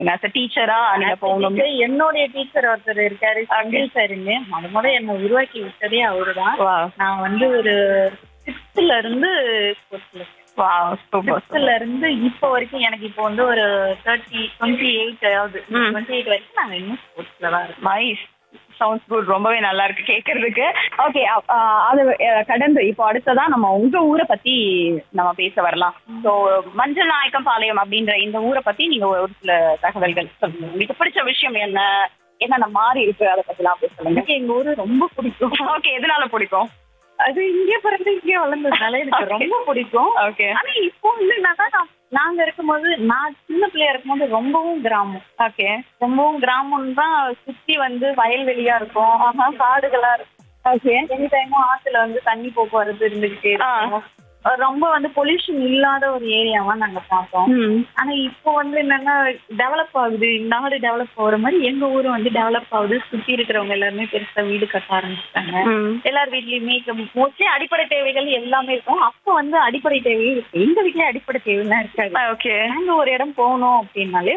As a டீச்சரா நீங்க போகணும் Teacher, என்னுடைய டீச்சர் ஒருத்தர் இருக்காரு செந்தில் சாருன்னு முத முத என்ன உருவாக்கி விட்டதே அவருதான் வா நான் வந்து ஒரு சிக்ஸ்த்ல இருந்து ஸ்போர்ட்ஸ்ல வா சூப்பர் சிக்ஸ்த்ல இருந்து இப்போ வரைக்கும் எனக்கு இப்போ வந்து ஒரு தேர்ட்டி டுவெண்ட்டி எயிட் ஆகுது ம். டுவெண்ட்டி எயிட் வரைக்கும் நாங்க இன்னும் ஸ்போர்ட்ஸ்ல தான் இருக்கோம் நைஸ் சவுண்ட்ஸ் குட் ரொம்பவே நல்லா இருக்கு கேட்கறதுக்கு ஓகே அது அஹ், கடந்து இப்போ அடுத்ததா நம்ம உங்க ஊரை பத்தி நம்ம பேச வரலாம் ஸோ மஞ்சள் நாயக்கம் பாளையம் அப்படின்ற இந்த ஊரை பத்தி நீங்க ஒரு சில தகவல்கள் சொல்லுங்க உங்களுக்கு பிடிச்ச விஷயம் என்ன என்னென்ன மாறி இருக்கு அதை பத்திலாம் பேசுங்க எனக்கு எங்க ஊரு ரொம்ப பிடிக்கும் ஓகே எதனால பிடிக்கும் அது இங்கே பிறந்து இங்கே வளர்ந்ததுனால எனக்கு ரொம்ப பிடிக்கும் ஓகே ஆனா இப்போ வந்து என்னன்னா நான்- நாங்க இருக்கும்போது நான் சின்ன பிள்ளையா இருக்கும்போது ரொம்பவும் கிராமம் ஓகே ரொம்பவும் கிராமம் தான் சுத்தி வந்து வயல்வெளியா இருக்கும் காடுகளா இருக்கும் ஓகே எனி டைமும் ஆத்துல வந்து தண்ணி போக்குவரத்து இருந்துகிட்டே இருக்கும் அஹ் ரொம்ப வந்து பொல்யூஷன் இல்லாத ஒரு ஏரியாவா நாங்க பார்த்தோம் ம் ஆனா இப்போ வந்து என்னன்னா டெவலப் ஆகுது நாடு டெவலப் ஆகுற மாதிரி எங்க ஊரு வந்து டெவலப் ஆகுது சுத்தி இருக்கிறவங்க எல்லாருமே பெருசா வீடு கட்ட ஆரம்பிச்சிட்டாங்க ம் எல்லார் வீட்லயுமே மோஸ்ட்லி அடிப்படை தேவைகள் எல்லாமே இருக்கும் அப்போ வந்து அடிப்படை தேவை இருக்கு எங்க வீட்லயே அடிப்படை தேவைலாம் இருக்காது ஓகே நாங்க ஒரு இடம் போகணும் அப்படின்னாலே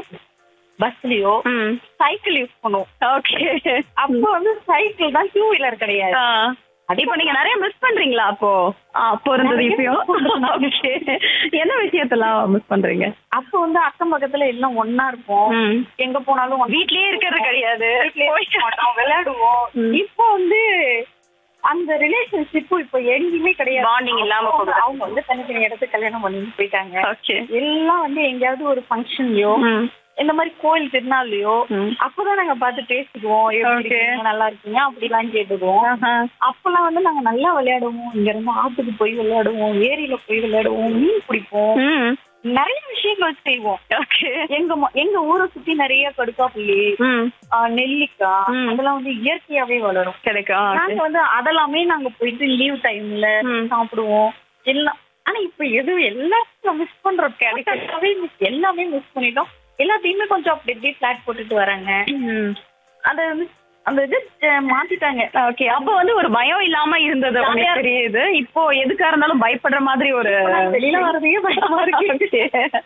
பஸ்லயோ ம் சைக்கிள் யூஸ் பண்ணுவோம் ஓகே அப்போ வந்து சைக்கிள் தான் டூ வீலர் கிடையாது இப்போ நீங்க நிறைய மிஸ் பண்றீங்களா அப்போ ஆ, அப்போ இருந்தது நிறைய இப்பயும் ஓகே என்ன விஷயத்தெல்லாம் மிஸ் பண்றீங்க அப்போ வந்து அக்கம் பக்கத்துல எல்லாம் ஒன்னா இருப்போம் ம். எங்க போனாலும் ஒண்ணா வீட்லயே இருக்கிறது கிடையாது வீட்லயே இருக்க மாட்டோம், விளையாடுவோம் ம். இப்போ வந்து அந்த ரிலேஷன்ஷிப்பும் இப்போ எங்கேயுமே கிடையாது Bonding இல்லாம அவங்க- போகுது. அவங்க வந்து தனித்தனி இடத்துக்கு கல்யாணம் பண்ணிட்டு போயிட்டாங்க ஓகே எல்லாம் வந்து எங்கேயாவது ஒரு ஃபங்க்ஷன்லயோ ம் இந்த மாதிரி கோயில் திருநாள்லயோ ம். அப்பதான் நாங்க பார்த்து பேசிக்குவோம் எப்படி Okay. இருக்கீங்க, நல்லா இருக்கீங்க அப்படிலாம் கேட்டுக்குவோம் அப்பெல்லாம் வந்து நாங்க நல்லா விளையாடுவோம் இங்க இருந்து ஆத்துக்கு போய் விளையாடுவோம் ஏரியில போய் விளையாடுவோம் மீன் பிடிப்போம் ம் நிறைய விஷயங்கள் செய்வோம் ஓகே எங்க ம- எங்க ஊரை சுத்தி நிறைய கடுக்காப்புள்ளி ம் ஆஹ் நெல்லிக்காய் ம். அதெல்லாம் வந்து இயற்கையாவே வளரும் கிடைக்கும் நாங்க வந்து அதெல்லாமே நாங்க போயிட்டு லீவ் டைம்ல ம். சாப்பிடுவோம் எல்லாம் ஆனா இப்ப எதுவும் எல்லாத்தையும் மிஸ் பண்றோம் கிடைக்கவே miss- எல்லாமே மிஸ் பண்ணிட்டோம் எல்லாத்தையுமே கொஞ்சம் அப்படி இப்படி பிளாட் போட்டுட்டு வராங்க ம் அத வந்து அந்த இது அஹ், மாத்திட்டாங்க ஓகே அப்போ வந்து ஒரு பயம் இல்லாம இருந்தது உங்களுக்கு ஜாலியா தெரியுது இப்போ எதுக்கா இருந்தாலும் பயப்படுற மாதிரி ஒரு வெளியில வரதையே பயமா இருக்கு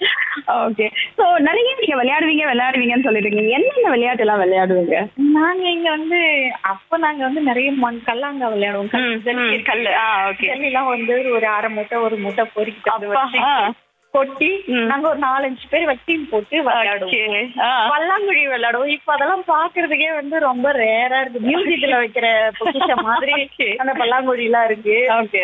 ஓகே சோ நிறைய நீங்க விளையாடுவீங்க விளையாடுவீங்கன்னு சொல்லிருக்கீங்க என்னென்ன விளையாட்டு எல்லாம் விளையாடுவீங்க நாங்க இங்க வந்து அப்ப நாங்க வந்து நிறைய மண் கல்லாங்கா விளையாடுவோம் கல் ஜல்லி கல்லு ஆ ஓகே ஜல்லிலாம் வந்து ஒரு அரை மூட்டை ஒரு மூட்டை பொறுக்கிட்டு வந்து அப்பா, வச்சு ஆ. கொட்டி ம். நாங்க ஒரு நாலஞ்சு பேர் வட்டியும் போட்டு விளையாடுவோம் ஓகே ஆ பல்லாங்குழி விளையாடுவோம் இப்ப அதெல்லாம் பாக்குறதுக்கே வந்து ரொம்ப ரேரா இருக்கு மியூசியத்துல வைக்கிற பொக்கிஷம் மாதிரி அந்த பல்லாங்குழி எல்லாம் இருக்கு ஓகே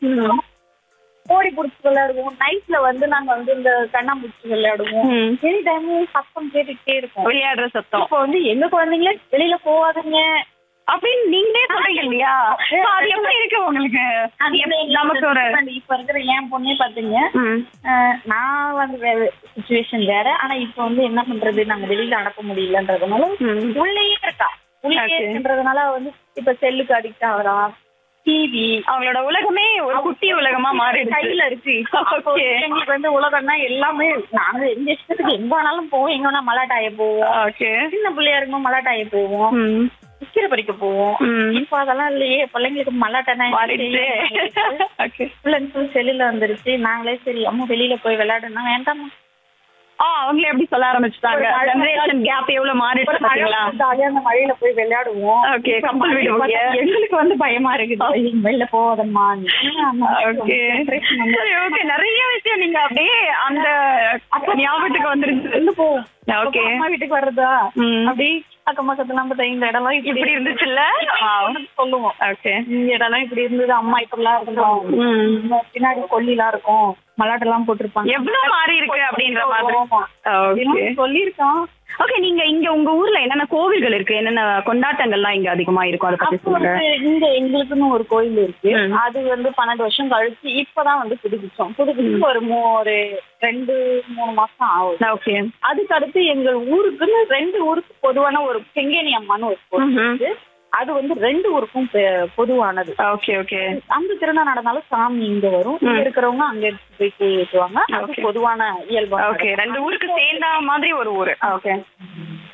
ஓடி புடிச்சு விளையாடுவோம் நைட்ல வந்து நாங்க வந்து இந்த கண்ணாமூச்சி விளையாடுவோம் ம். எனி டைமும் சத்தம் கேட்டுக்கிட்டே இருக்கும் விளையாடுற சத்தம் இப்ப வந்து எங்க குழந்தைங்களே வெளியில போகாதீங்க அப்படின்னு நீங்களே சொல்றீங்க இல்லையா So, அது எப்படி இருக்கு உங்களுக்கு அது எப்படி நமக்கு ஒரு இப்ப இருக்கிற என் பொண்ணே பாத்தீங்க ம். அஹ் நான் வந்து வேற சுச்சுவேஷன் வேற ஆனா இப்ப வந்து என்ன பண்றது நாங்க வெளியில அனுப்ப முடியலன்றதுனால ம். உள்ளேயே இருக்கா உள்ளேயே Okay. இருக்குன்றதுனால வந்து இப்ப செல்லுக்கு அடிக்ட் ஆகுறா டிவி அவங்களோட உலகமே ஒரு குட்டி உலகமா மாறிடுச்சு கையில இருக்கு அப்போ ஓகே எங்களுக்கு வந்து உலகம்னா எல்லாமே நாங்க எந்த இஷ்டத்துக்கு எங்க வேணாலும் போவோம் எங்க வேணா மலாட்டாய போவோம் ஓகே சின்ன பிள்ளையா இருக்கும்போது மலாட்டாய போவோம் ம் விக்கிர படிக்க போவோம் ம். இப்ப அதெல்லாம் இல்லையே பிள்ளைங்களுக்கு மலாட்டனா மாறிடுச்சு ஓகே ஃபுல் அண்ட் ஃபுல் செல்லுல வந்துருச்சு நாங்களே சரி அம்மா வெளியில போய் விளையாடுனா வேண்டாமா ஆ அவங்களே எப்படி சொல்ல ஆரம்பிச்சுட்டாங்க ஒரு மழை ஜெனரேஷன் கேப் எவ்வளவு மாறிடுச்சு பாத்தீங்களா ஜாலியா அந்த மழையில போய் விளையாடுவோம் ஓகே கப்பல் வீடு ஓகே எங்களுக்கு வந்து பயமா இருக்குது வெளில போகாதம்மா ஓகே சரி ஓகே நிறைய விஷயம் நீங்க அப்படியே அந்த ஞாபகத்துக்கு வந்துருச்சு வெளில போவோம் ஓகே அம்மா வீட்டுக்கு வர்றதா ம். அப்படி அக்கம் பக்கத்துல நம்ம இந்த இடம்லாம் இப்படி இருந்துச்சுல்ல சொல்லுவோம் ஓகே இந்த இடம்லாம் இப்படி இருந்தது அம்மா இப்படிலாம் இருந்தோம் ம். பின்னாடி கொல்லிலாம் இருக்கும் மலாட்டெல்லாம் போட்டிருப்பாங்க எவ்வளவு மாறி இருக்கு அப்படின்ற மாதிரி ஆமா. ஓகே இதெல்லாம் சொல்லியிருக்கோம் ஓகே நீங்க இங்க உங்க ஊர்ல என்னென்ன கோவில்கள் இருக்கு என்னென்ன கொண்டாட்டங்கள்லாம் இங்க அதிகமா இருக்கும் அதை பத்தி அப்போ சொல்லுங்க வந்து இங்க எங்களுக்குன்னு ஒரு கோயில் இருக்கு ம். அது வந்து பன்னெண்டு வருஷம் கழிச்சு இப்பதான் வந்து புதுப்பிச்சோம் புதுப்பிச்சு ஒரு மூ ஒரு ரெண்டு மூணு மாசம் ஆகுது ஓகே அதுக்கு அடுத்து எங்கள் ஊருக்குன்னு ரெண்டு ஊருக்கு பொதுவான ஒரு செங்கேனி அம்மான்னு ஒரு கோயில் ம்ஹும். இருக்கு அது வந்து ரெண்டு ஊருக்கும் பெ- பொதுவானது ஓகே ஓகே அந்த திருநாள் நடந்தாலும் சாமி இங்க வரும் இங்க இருக்கிறவங்க அங்க எடுத்து போய் கூழ் ஊத்துவாங்க அது Okay. பொதுவான இயல்பு ஓகே ரெண்டு ஊருக்கு சேர்ந்த மாதிரி ஒரு ஊரு ஓகே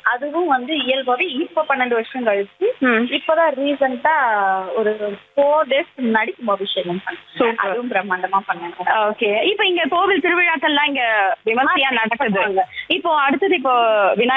அதுவும் வந்து இயல்பாவே இப்ப பன்னெண்டு வருஷம் கழிச்சு ம். இப்பதான் ரீசெண்டா ஒரு ஃபோர் டேஸ் முன்னாடி கும்பாபிஷேகம் பண்ணேன் Super. அதுவும் பிரம்மாண்டமா பண்ணேன் ஓகே இப்போ இங்க கோவில் திருவிழாக்கள்லாம் இங்க விமர்சையா நடக்குது இப்போ அடுத்தது இப்போ விநாயகர்